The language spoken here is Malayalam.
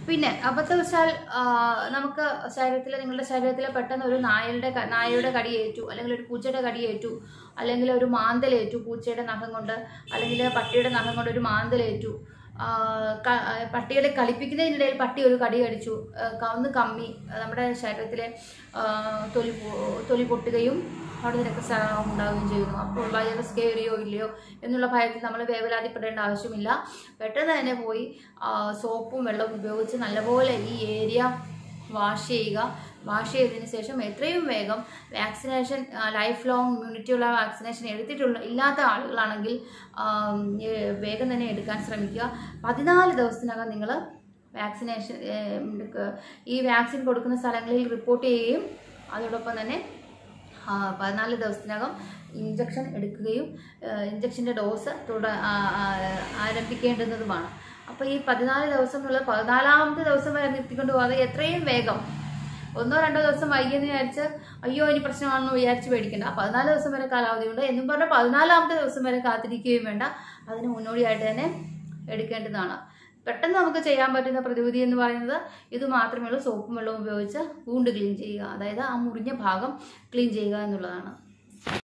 പിന്നെ അബദ്ധവശാൽ ആ, നമുക്ക് ശരീരത്തിൽ നിങ്ങളുടെ ശരീരത്തിൽ പെട്ടെന്ന് ഒരു നായയുടെ ക- നായയുടെ കടിയേറ്റു അല്ലെങ്കിൽ ഒരു പൂച്ചയുടെ കടിയേറ്റു അല്ലെങ്കിൽ ഒരു മാന്തലേറ്റു പൂച്ചയുടെ നഖം കൊണ്ട് അല്ലെങ്കിൽ പട്ടിയുടെ നഖം കൊണ്ട് ഒരു മാന്തലേറ്റു ആ, ക- ആ, പട്ടികളെ കളിപ്പിക്കുന്നതിനിടയിൽ പട്ടി ഒരു കടി കടിച്ചു ആ, ക- ഒന്ന് കമ്മി ആ, നമ്മുടെ ശരീരത്തിലെ ആ, തൊലി പൊ- തൊലി പൊട്ടുകയും അവിടെ രക്തസ്രാവം ഉണ്ടാവുകയും ചെയ്യുന്നു അപ്പോൾ വൈറസ് കയറിയോ ഇല്ലയോ എന്നുള്ള ഭയത്തിൽ നമ്മൾ വേവലാതിപ്പെടേണ്ട ആവശ്യമില്ല പെട്ടെന്ന് തന്നെ പോയി ആ, സോപ്പും വെള്ളവും ഉപയോഗിച്ച് നല്ലപോലെ ഈ ഏരിയ വാഷ് ചെയ്യുക വാഷ് ചെയ്തതിന് ശേഷം എത്രയും വേഗം വാക്സിനേഷൻ ലൈഫ് ലോങ് ഇമ്മ്യൂണിറ്റിയുള്ള വാക്സിനേഷൻ എടുത്തിട്ടുള്ള ഇല്ലാത്ത ആളുകളാണെങ്കിൽ ആം, ഏ, വേഗം തന്നെ എടുക്കാൻ ശ്രമിക്കുക പതിനാല് ദിവസത്തിനകം നിങ്ങൾ വാക്സിനേഷൻ ഏ, എടുക്ക- ഈ വാക്സിൻ കൊടുക്കുന്ന സ്ഥലങ്ങളിൽ റിപ്പോർട്ട് ചെയ്യുകയും അതോടൊപ്പം തന്നെ ആ, പതിനാല് ദിവസത്തിനകം ഇഞ്ചക്ഷൻ എടുക്കുകയും ഇഞ്ചക്ഷൻ്റെ ഡോസ് തുട ആ, ആ, ആരംഭിക്കേണ്ടുന്നതുമാണ് അപ്പോൾ ഈ പതിനാല് ദിവസം എന്നുള്ള പതിനാലാമത്തെ ദിവസം വരെ നിർത്തിക്കൊണ്ട് പോകാതെ എത്രയും വേഗം ഒന്നോ രണ്ടോ ദിവസം വൈകിയെന്ന് വിചാരിച്ച് അയ്യോ ഇനി പ്രശ്നമാണെന്ന് വിചാരിച്ച് പേടിക്കണ്ട പതിനാല് ദിവസം വരെ കാലാവധിയുണ്ട് എന്നും പറഞ്ഞാൽ പതിനാലാമത്തെ ദിവസം വരെ കാത്തിരിക്കുകയും വേണ്ട അതിന് മുന്നോടിയായിട്ട് തന്നെ എടുക്കേണ്ടതാണ് പെട്ടെന്ന് നമുക്ക് ചെയ്യാൻ പറ്റുന്ന പ്രതിവിധി എന്ന് പറയുന്നത് ഇത് മാത്രമേ ഉള്ളൂ സോപ്പും വെള്ളവും ഉപയോഗിച്ച് വൂണ്ട് ക്ലീൻ ചെയ്യുക അതായത് ആ മുറിഞ്ഞ ഭാഗം ക്ലീൻ ചെയ്യുക എന്നുള്ളതാണ്